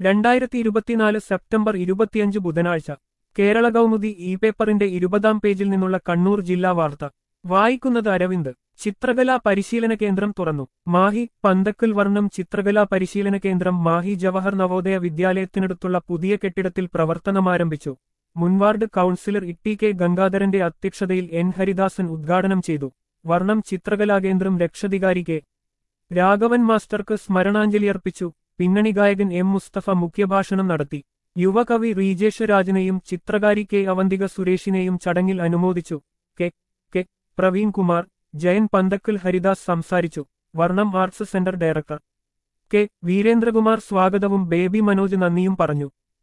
രണ്ടായിരത്തി ഇരുപത്തിനാല് സെപ്റ്റംബർ ഇരുപത്തിയഞ്ച് ബുധനാഴ്ച കേരള കൗമുദി ഇ പേപ്പറിന്റെ ഇരുപതാം പേജിൽ നിന്നുള്ള കണ്ണൂർ ജില്ലാ വാർത്ത വായിക്കുന്നത് അരവിന്ദ് ചിത്രകലാ പരിശീലന കേന്ദ്രം തുറന്നു മാഹി പന്തക്കൽ വർണ്ണം ചിത്രകലാ പരിശീലന കേന്ദ്രം മാഹി ജവഹർ നവോദയ വിദ്യാലയത്തിനടുത്തുള്ള പുതിയ കെട്ടിടത്തിൽ പ്രവർത്തനമാരംഭിച്ചു മുൻവാർഡ് കൌൺസിലർ ഇ കെ ഗംഗാധരന്റെ അധ്യക്ഷതയിൽ എൻ ഹരിദാസൻ ഉദ്ഘാടനം ചെയ്തു വർണ്ണം ചിത്രകലാകേന്ദ്രം രക്ഷാധികാരി കെ രാഘവൻ മാസ്റ്റർക്ക് സ്മരണാഞ്ജലി അർപ്പിച്ചു പിന്നണി ഗായകൻ എം മുസ്തഫ മുഖ്യഭാഷണം നടത്തി യുവകവി റീജേഷ് രാജനെയും ചിത്രകാരി കെ അവന്തിക സുരേഷിനെയും ചടങ്ങിൽ അനുമോദിച്ചു കെ കെ പ്രവീൺ കുമാർ ജയൻ പന്തക്കൽ ഹരിദാസ് സംസാരിച്ചു Varnam arts centre director K Veerendrakumar സ്വാഗതവും ബേബി മനോജ് നന്ദിയും പറഞ്ഞു